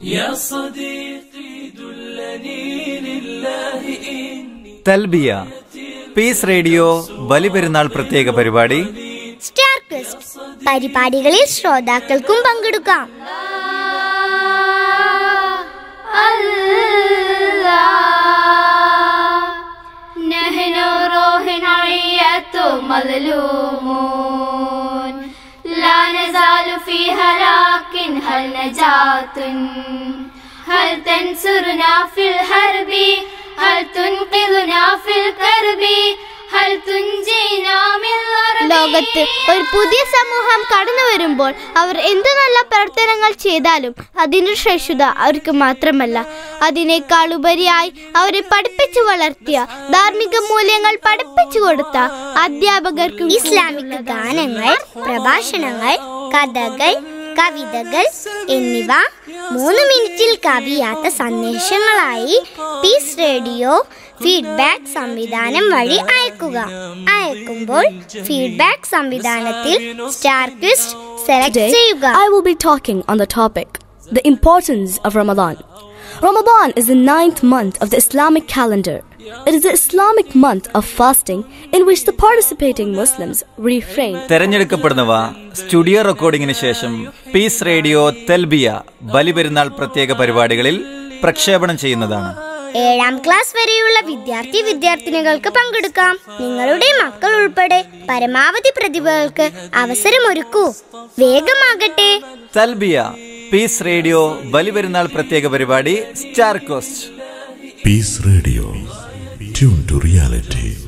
തൽബിയ peace radio Baliperunnal പ്രത്യേക പരിപാടി star question പരിപാടികളിൽ ശ്രോതാക്കൾക്കും പങ്കെടുക്കാം نحن روح عية مظلومون لا نزال في هلاك هل نجاة هل تنصرنا في الحرب هل تنقذنا في الكرب هل تنجينا من ضرب ലോകത്ത് ഒരു പുതിയ സമൂഹം കടന്നു വരുമ്പോൾ അവർ എന്ത് നല്ല പ്രവർത്തനങ്ങൾ ചെയ്താലും അതിന്റെ ശ്രേഷ്ഠത അവർക്ക് മാത്രമല്ല അതിനേക്കാൾ ഉപരിയായി അവരെ പഠിപ്പിച്ചു വളർത്തിയ ധാർമ്മിക മൂല്യങ്ങൾ പഠിപ്പിച്ചു കൊടുത്ത അധ്യാപകർക്കും ഇസ്ലാമിക ഗാനങ്ങൾ പ്രഭാഷണങ്ങൾ കഥകൾ കവിതകൾ എന്നിവ മൂന്ന് മിനിറ്റിൽ കവിയാത്ത സന്ദേശങ്ങളായി പീസ് റേഡിയോ ഫീഡ്ബാക്ക് സംവിധാനം വഴി അയക്കുക അയക്കുമ്പോൾ ഫീഡ്ബാക്ക് സംവിധാനത്തിൽ സ്റ്റാർ ക്വിസ്റ്റ് സെലക്ട് Today, ചെയ്യുക I will be talking on the topic the importance of Ramadan. Ramadan is the ninth month of the Islamic calendar. It is the Islamic month of fasting in which the participating Muslims refrain തെരഞ്ഞെടുക്കപ്പെടുന്നവ studio റെക്കോർഡിംഗിന് ശേഷം peace radio തെൽബിയ Baliperunnal പ്രത്യേക പരിപാടികളിൽ പ്രക്ഷേപണം ചെയ്യുന്നതാണ് ഏഴാം class വരെയുള്ള വിദ്യാർത്ഥി വിദ്യാർത്ഥിനികൾക്ക് പങ്കെടുക്കാം നിങ്ങളുടെ മക്കൾ ഉൾപ്പെടെ പരമാവധി പ്രതിഭകൾക്ക് അവസരമൊരുക്കൂ വേഗമാകട്ടെ തൽബിയ പീസ് റേഡിയോ ബലിപെരുന്നാൾ പ്രത്യേക പരിപാടി star coast Peace Radio. Tune to reality.